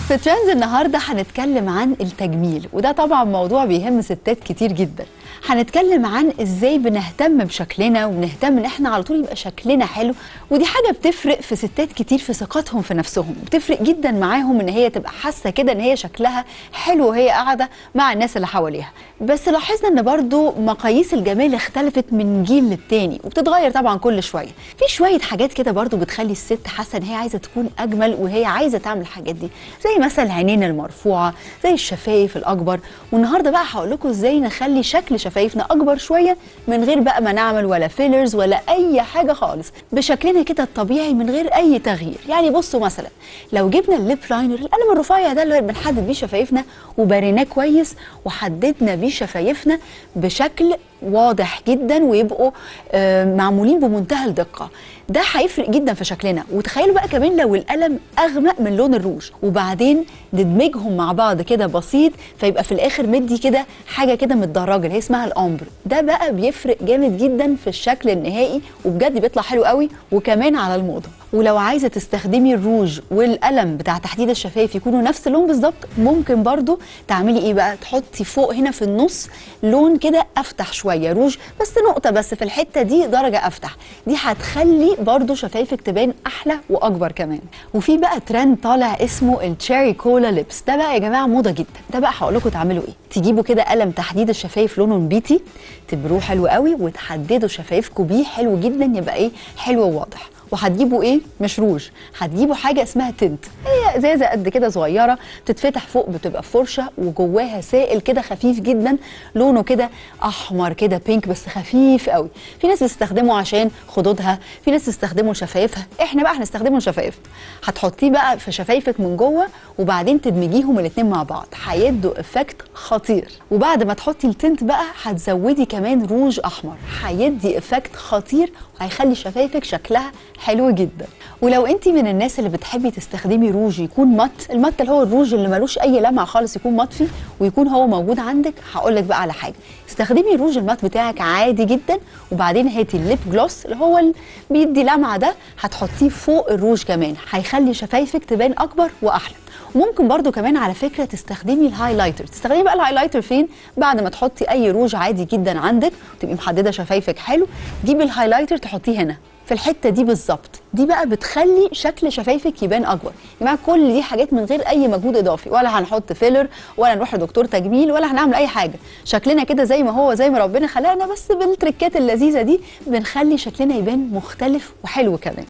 في ترندز النهارده هنتكلم عن التجميل وده طبعا موضوع بيهم ستات كتير جدا هنتكلم عن ازاي بنهتم بشكلنا وبنهتم ان احنا على طول يبقى شكلنا حلو ودي حاجه بتفرق في ستات كتير في ثقتهم في نفسهم بتفرق جدا معاهم ان هي تبقى حاسه كده ان هي شكلها حلو وهي قاعده مع الناس اللي حواليها بس لاحظنا ان برضو مقاييس الجمال اختلفت من جيل للتاني وبتتغير طبعا كل شويه في شويه حاجات كده برضو بتخلي الست حاسه ان هي عايزه تكون اجمل وهي عايزه تعمل الحاجات دي زي مثلا العينين المرفوعه زي الشفايف الاكبر والنهارده بقى هقول لكم ازاي نخلي شكل شفايفنا اكبر شويه من غير بقى ما نعمل ولا فيلرز ولا اي حاجه خالص بشكلنا كده الطبيعي من غير اي تغيير يعني بصوا مثلا لو جبنا الليب لاينر القلم الرفيع ده اللي بنحدد بيه شفايفنا وبريناه كويس وحددنا بيه شفايفنا بشكل واضح جدا ويبقوا آه، معمولين بمنتهى الدقه ده هيفرق جدا في شكلنا وتخيلوا بقى كمان لو القلم اغمق من لون الروج وبعدين ندمجهم مع بعض كده بسيط فيبقى في الاخر مدي كده حاجه كده متدرجه اللي هي اسمها الامبر ده بقى بيفرق جامد جدا في الشكل النهائي وبجد بيطلع حلو قوي وكمان على الموضه ولو عايزه تستخدمي الروج والقلم بتاع تحديد الشفايف يكونوا نفس اللون بالظبط ممكن برضو تعملي ايه بقى تحطي فوق هنا في النص لون كده افتح شويه روج بس نقطه بس في الحته دي درجه افتح دي هتخلي برضو شفايفك تبان احلى واكبر كمان وفي بقى ترند طالع اسمه التشيري كولا ليبس ده بقى يا جماعه موضه جدا ده بقى هقول لكم تعملوا ايه تجيبوا كده قلم تحديد الشفايف لونه بيتي تبروه حلو قوي وتحددوا شفايفكم بيه حلو جدا يبقى ايه حلو وواضح وهتجيبوا ايه مش روج هتجيبوا حاجه اسمها تنت هي ازازه قد كده صغيره بتتفتح فوق بتبقى فرشه وجواها سائل كده خفيف جدا لونه كده احمر كده بينك بس خفيف قوي في ناس بتستخدمه عشان خدودها في ناس بتستخدمه لشفايفها احنا بقى هنستخدمه لشفايفنا هتحطيه بقى في شفايفك من جوه وبعدين تدمجيهم الاثنين مع بعض هيدوا افكت خطير وبعد ما تحطي التنت بقى هتزودي كمان روج احمر هيدي افكت خطير وهيخلي شفايفك شكلها حلو جدا ولو انت من الناس اللي بتحبي تستخدمي روج يكون مات المات اللي هو الروج اللي ملوش اي لمعه خالص يكون مطفي ويكون هو موجود عندك هقول لك بقى على حاجه استخدمي الروج المات بتاعك عادي جدا وبعدين هاتي الليب جلوس اللي هو اللي بيدي لمعه ده هتحطيه فوق الروج كمان هيخلي شفايفك تبان اكبر واحلى وممكن برضو كمان على فكره تستخدمي الهايلايتر تستخدمي بقى الهايلايتر فين بعد ما تحطي اي روج عادي جدا عندك وتبقي محدده شفايفك حلو جيبي الهايلايتر تحطيه هنا في الحته دي بالظبط دي بقى بتخلي شكل شفايفك يبان اكبر يا جماعه كل دي حاجات من غير اي مجهود اضافي ولا هنحط فيلر ولا نروح لدكتور تجميل ولا هنعمل اي حاجه شكلنا كده زي ما هو زي ما ربنا خلقنا بس بالتركات اللذيذه دي بنخلي شكلنا يبان مختلف وحلو كمان